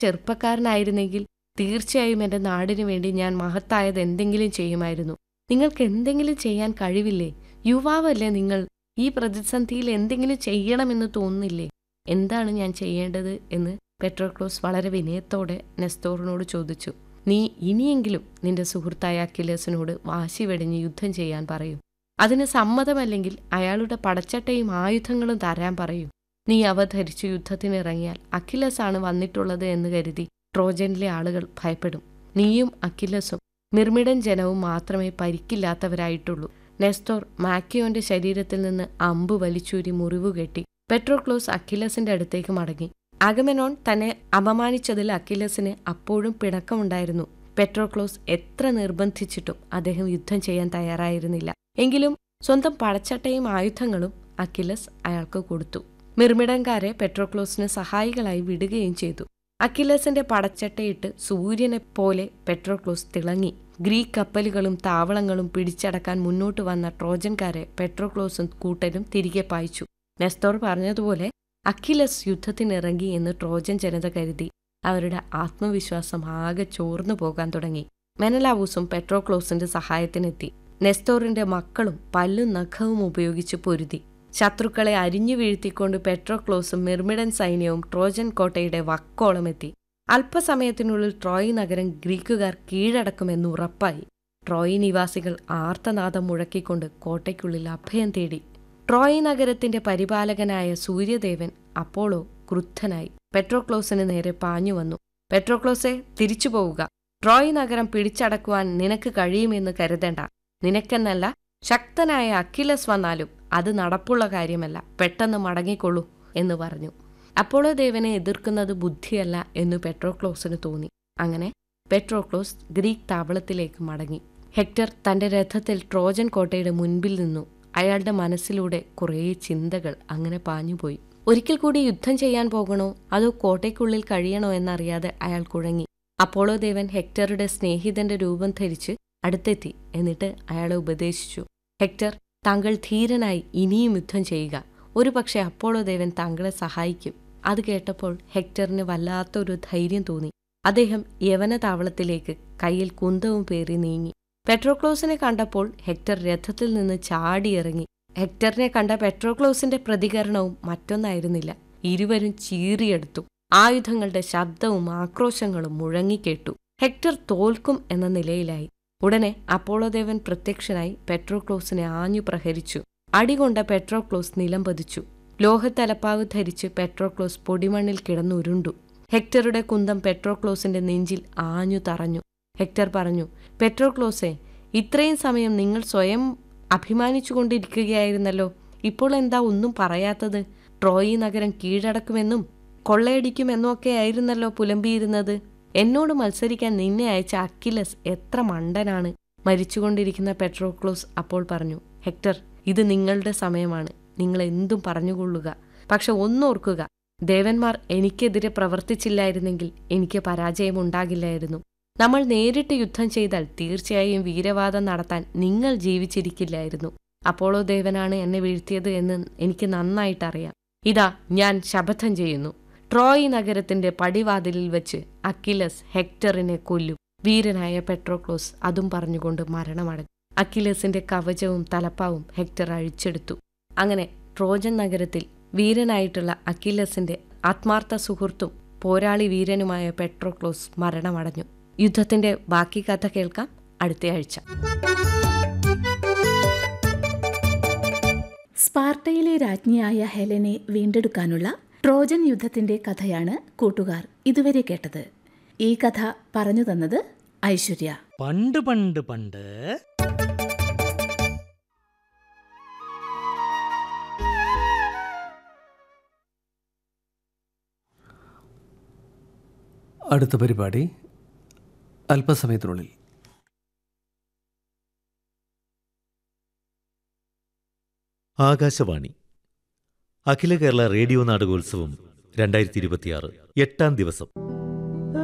ചെറുപ്പക്കാരനായിരുന്നെങ്കിൽ തീർച്ചയായും എൻ്റെ നാടിനു വേണ്ടി ഞാൻ മഹത്തായത് എന്തെങ്കിലും ചെയ്യുമായിരുന്നു നിങ്ങൾക്ക് എന്തെങ്കിലും ചെയ്യാൻ കഴിവില്ലേ യുവാവല്ലേ നിങ്ങൾ ഈ പ്രതിസന്ധിയിൽ എന്തെങ്കിലും ചെയ്യണമെന്ന് തോന്നുന്നില്ലേ എന്താണ് ഞാൻ ചെയ്യേണ്ടത് എന്ന് പെട്രോക്ലോസ് വളരെ വിനയത്തോടെ നെസ്തോറിനോട് ചോദിച്ചു നീ ഇനിയെങ്കിലും നിന്റെ സുഹൃത്തായ അക്കിലേസിനോട് വാശി വെടിഞ്ഞ് യുദ്ധം ചെയ്യാൻ പറയൂ അതിന് സമ്മതമല്ലെങ്കിൽ അയാളുടെ പടച്ചട്ടയും ആയുധങ്ങളും തരാൻ പറയൂ നീ അവ ധരിച്ചു യുദ്ധത്തിനിറങ്ങിയാൽ അഖിലസ് ആണ് വന്നിട്ടുള്ളത് എന്ന് കരുതി ട്രോജനിലെ ആളുകൾ ഭയപ്പെടും നീയും അഖിലസും മിർമിഡൻ ജനവും മാത്രമേ പരിക്കില്ലാത്തവരായിട്ടുള്ളൂ നെസ്തോർ മാക്കിയോന്റെ ശരീരത്തിൽ നിന്ന് അമ്പ് വലിച്ചൂരി മുറിവുകെട്ടി പെട്രോക്ലോസ് അഖിലസിന്റെ അടുത്തേക്ക് മടങ്ങി അഗമെനോൺ തന്നെ അപമാനിച്ചതിൽ അഖിലസിന് അപ്പോഴും പിണക്കമുണ്ടായിരുന്നു പെട്രോക്ലോസ് എത്ര നിർബന്ധിച്ചിട്ടും അദ്ദേഹം യുദ്ധം ചെയ്യാൻ തയ്യാറായിരുന്നില്ല എങ്കിലും സ്വന്തം പടച്ചട്ടയും ആയുധങ്ങളും അഖിലസ് അയാൾക്ക് കൊടുത്തു മിർമിടൻകാരെ പെട്രോക്ലോസിന് സഹായികളായി വിടുകയും ചെയ്തു അഖിലസിന്റെ പടച്ചട്ടയിട്ട് സൂര്യനെ പോലെ പെട്രോക്ലോസ് തിളങ്ങി ഗ്രീക്ക് കപ്പലുകളും താവളങ്ങളും പിടിച്ചടക്കാൻ മുന്നോട്ട് വന്ന ട്രോജൻകാരെ പെട്രോക്ലോസും കൂട്ടരും തിരികെ പായിച്ചു നെസ്തോർ പറഞ്ഞതുപോലെ അഖിലസ് യുദ്ധത്തിനിറങ്ങി എന്ന് ട്രോജൻ ജനത കരുതി അവരുടെ ആത്മവിശ്വാസം ആകെ ചോർന്നു പോകാൻ തുടങ്ങി മെനലാവൂസും പെട്രോക്ലോസിന്റെ സഹായത്തിനെത്തി നെസ്തോറിന്റെ മക്കളും പല്ലും നഖവും ഉപയോഗിച്ച് പൊരുതി ശത്രുക്കളെ അരിഞ്ഞു വീഴ്ത്തിക്കൊണ്ട് പെട്രോക്ലോസും മിർമിഡൻ സൈന്യവും ട്രോജൻ കോട്ടയുടെ വക്കോളമെത്തി അല്പസമയത്തിനുള്ളിൽ ട്രോയ് നഗരം ഗ്രീക്കുകാർ കീഴടക്കുമെന്ന് ഉറപ്പായി ട്രോയ് നിവാസികൾ ആർത്തനാദം മുഴക്കിക്കൊണ്ട് കോട്ടയ്ക്കുള്ളിൽ അഭയം തേടി ട്രോയ് നഗരത്തിന്റെ പരിപാലകനായ സൂര്യദേവൻ അപ്പോളോ ക്രുദ്ധനായി പെട്രോക്ലോസിന് നേരെ പാഞ്ഞു വന്നു പെട്രോക്ലോസെ തിരിച്ചു പോവുക ട്രോയ് നഗരം പിടിച്ചടക്കുവാൻ നിനക്ക് കഴിയുമെന്ന് കരുതേണ്ട നിനക്കെന്നല്ല ശക്തനായ അഖിലസ് വന്നാലും അത് നടപ്പുള്ള കാര്യമല്ല പെട്ടെന്ന് മടങ്ങിക്കൊള്ളൂ എന്ന് പറഞ്ഞു അപ്പോളോ ദേവനെ എതിർക്കുന്നത് ബുദ്ധിയല്ല എന്ന് പെട്രോക്ലോസിന് തോന്നി അങ്ങനെ പെട്രോക്ലോസ് ഗ്രീക്ക് താവളത്തിലേക്ക് മടങ്ങി ഹെക്ടർ തന്റെ രഥത്തിൽ ട്രോജൻ കോട്ടയുടെ മുൻപിൽ നിന്നു അയാളുടെ മനസ്സിലൂടെ കുറേ ചിന്തകൾ അങ്ങനെ പാഞ്ഞുപോയി ഒരിക്കൽ കൂടി യുദ്ധം ചെയ്യാൻ പോകണോ അതോ കോട്ടയ്ക്കുള്ളിൽ കഴിയണോ എന്നറിയാതെ അയാൾ കുഴങ്ങി അപ്പോളോ ദേവൻ ഹെക്ടറുടെ സ്നേഹിതന്റെ രൂപം ധരിച്ച് അടുത്തെത്തി എന്നിട്ട് അയാളെ ഉപദേശിച്ചു ഹെക്ടർ താങ്കൾ ധീരനായി ഇനിയും യുദ്ധം ചെയ്യുക ഒരുപക്ഷെ അപ്പോളോ ദേവൻ താങ്കളെ സഹായിക്കും അത് കേട്ടപ്പോൾ ഹെക്ടറിന് വല്ലാത്തൊരു ധൈര്യം തോന്നി അദ്ദേഹം യവന താവളത്തിലേക്ക് കയ്യിൽ കുന്തവും പേറി നീങ്ങി പെട്രോക്ലോസിനെ കണ്ടപ്പോൾ ഹെക്ടർ രഥത്തിൽ നിന്ന് ചാടിയിറങ്ങി ഹെക്ടറിനെ കണ്ട പെട്രോക്ലോസിന്റെ പ്രതികരണവും മറ്റൊന്നായിരുന്നില്ല ഇരുവരും ചീറിയെടുത്തു ആയുധങ്ങളുടെ ശബ്ദവും ആക്രോശങ്ങളും മുഴങ്ങിക്കേട്ടു ഹെക്ടർ തോൽക്കും എന്ന നിലയിലായി ഉടനെ അപ്പോളോദേവൻ പ്രത്യക്ഷനായി പെട്രോക്ലോസിനെ ആഞ്ഞു പ്രഹരിച്ചു അടികൊണ്ട പെട്രോക്ലോസ് നിലം പതിച്ചു ലോഹത്തലപ്പാവ് ധരിച്ച് പെട്രോക്ലോസ് പൊടിമണ്ണിൽ കിടന്നുരുണ്ടു ഹെക്ടറുടെ കുന്തം പെട്രോക്ലോസിന്റെ നെഞ്ചിൽ ആഞ്ഞു തറഞ്ഞു ഹെക്ടർ പറഞ്ഞു പെട്രോക്ലോസെ ഇത്രയും സമയം നിങ്ങൾ സ്വയം അഭിമാനിച്ചുകൊണ്ടിരിക്കുകയായിരുന്നല്ലോ ഇപ്പോൾ എന്താ ഒന്നും പറയാത്തത് ട്രോയി നഗരം കീഴടക്കുമെന്നും കൊള്ളയടിക്കുമെന്നൊക്കെ ആയിരുന്നല്ലോ പുലമ്പിയിരുന്നത് എന്നോട് മത്സരിക്കാൻ നിന്നെ അയച്ച അക്കിലസ് എത്ര മണ്ടനാണ് മരിച്ചുകൊണ്ടിരിക്കുന്ന പെട്രോക്ലോസ് അപ്പോൾ പറഞ്ഞു ഹെക്ടർ ഇത് നിങ്ങളുടെ സമയമാണ് നിങ്ങൾ എന്തും പറഞ്ഞുകൊള്ളുക പക്ഷെ ഒന്നോർക്കുക ദേവന്മാർ എനിക്കെതിരെ പ്രവർത്തിച്ചില്ലായിരുന്നെങ്കിൽ എനിക്ക് പരാജയമുണ്ടാകില്ലായിരുന്നു നമ്മൾ നേരിട്ട് യുദ്ധം ചെയ്താൽ തീർച്ചയായും വീരവാദം നടത്താൻ നിങ്ങൾ ജീവിച്ചിരിക്കില്ലായിരുന്നു അപ്പോളോ ദേവനാണ് എന്നെ വീഴ്ത്തിയത് എന്ന് എനിക്ക് നന്നായിട്ടറിയാം ഇതാ ഞാൻ ശപഥം ചെയ്യുന്നു ട്രോയ് നഗരത്തിന്റെ പടിവാതിലിൽ വെച്ച് അക്കിലസ് ഹെക്ടറിനെ കൊല്ലും വീരനായ പെട്രോക്ലോസ് അതും പറഞ്ഞുകൊണ്ട് മരണമടഞ്ഞു അക്കിലസിന്റെ കവചവും തലപ്പാവും ഹെക്ടർ അഴിച്ചെടുത്തു അങ്ങനെ ട്രോജൻ നഗരത്തിൽ വീരനായിട്ടുള്ള അക്കിലസിന്റെ ആത്മാർത്ഥ സുഹൃത്തും പോരാളി വീരനുമായ പെട്രോക്ലോസ് മരണമടഞ്ഞു യുദ്ധത്തിന്റെ ബാക്കി കഥ കേൾക്കാം അടുത്തയാഴ്ച സ്പാർട്ടയിലെ രാജ്ഞിയായ ഹെലനെ വീണ്ടെടുക്കാനുള്ള ട്രോജൻ യുദ്ധത്തിന്റെ കഥയാണ് കൂട്ടുകാർ ഇതുവരെ കേട്ടത് ഈ കഥ പറഞ്ഞു തന്നത് ഐശ്വര്യ പണ്ട് പണ്ട് പണ്ട് അടുത്ത പരിപാടി അല്പസമയത്തിനുള്ളിൽ ആകാശവാണി അഖില കേരള റേഡിയോ നാടകോത്സവം രണ്ടായിരത്തി ഇരുപത്തിയാറ് എട്ടാം ദിവസം